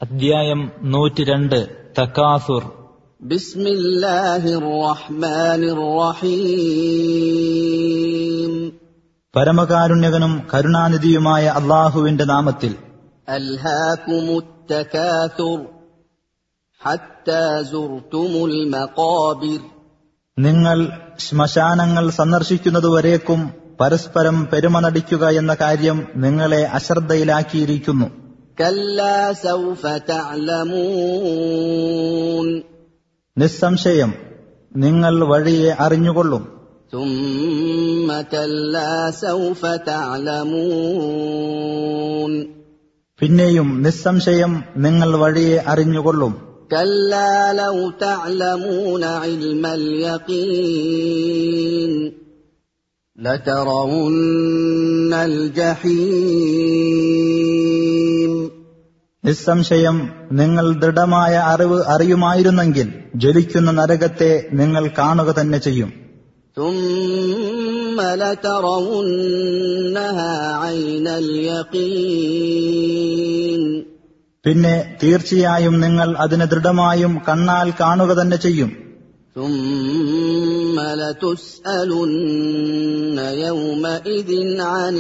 അധ്യായം നൂറ്റിരണ്ട് തക്കാസുർ بسم الله الرحمن الرحيم പരമകാരുണ്യകനും കരുണാനിധിയുമായ അള്ളാഹുവിന്റെ നാമത്തിൽ ألهاكم التكاثر حتى زرتم المقابر നിങ്ങൾ ശ്മശാനങ്ങൾ സന്ദർശിക്കുന്നതുവരേക്കും പരസ്പരം പെരുമ നടിക്കുക എന്ന കാര്യം നിങ്ങളെ അശ്രദ്ധയിലാക്കിയിരിക്കുന്നു كلا سوف تعلمون നിസ്സംശയം നിങ്ങൾ വഴിയെ അറിഞ്ഞുകൊള്ളും ثم كلا سوف تعلمون പിന്നെയും നിസ്സംശയം നിങ്ങൾ വഴിയെ അറിഞ്ഞുകൊള്ളും كلا لو تعلمون علم اليقين لترون الجحيم നിസ്സംശയം നിങ്ങൾ ദൃഢമായ അറിവ് അറിയുമായിരുന്നെങ്കിൽ ജ്വലിക്കുന്ന നരകത്തെ നിങ്ങൾ കാണുക തന്നെ ചെയ്യും ثم لترونها عين اليقين പിന്നെ തീർച്ചയായും നിങ്ങൾ അതിനെ ദൃഢമായും കണ്ണാൽ കാണുക തന്നെ ചെയ്യും ثم لتسألن يومئذ عن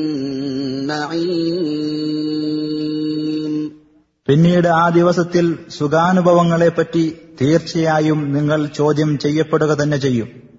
النعيم പിന്നീട് ആ ദിവസത്തിൽ സുഖാനുഭവങ്ങളെപ്പറ്റി തീർച്ചയായും നിങ്ങൾ ചോദ്യം ചെയ്യപ്പെടുക തന്നെ ചെയ്യും